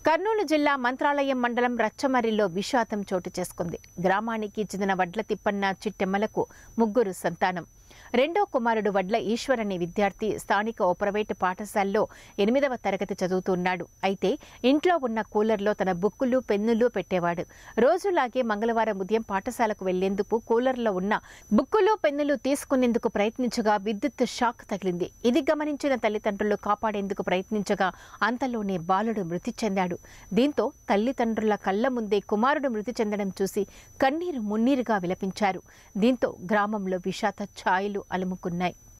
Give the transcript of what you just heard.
కర్నూలు జిల్లా మంత్రాలయం మండలం రచ్చమర్రిలో విషాదం చోటు చేసుకుంది గ్రామానికి చెందిన వడ్ల తిప్పన్న చిట్టెమ్మలకు ముగ్గురు సంతానం రెండో కుమారుడు వడ్ల ఈశ్వర్ అనే విద్యార్థి స్థానిక ఓ ప్రైవేటు పాఠశాలలో ఎనిమిదవ తరగతి చదువుతున్నాడు అయితే ఇంట్లో ఉన్న కూలర్లో తన బుక్కులు పెన్నులు పెట్టేవాడు రోజులాగే మంగళవారం ఉదయం పాఠశాలకు వెళ్లేందుకు కూలర్లో ఉన్న బుక్కులు పెన్నులు తీసుకునేందుకు ప్రయత్నించగా విద్యుత్ షాక్ తగిలింది ఇది గమనించిన తల్లిదండ్రులు కాపాడేందుకు ప్రయత్నించగా అంతలోనే బాలుడు మృతి చెందాడు దీంతో తల్లిదండ్రుల కళ్ళ ముందే కుమారుడు మృతి చెందడం చూసి కన్నీరు మున్నీరుగా విలపించారు దీంతో గ్రామంలో విషాద ఛాయలు అలుముకున్నాయి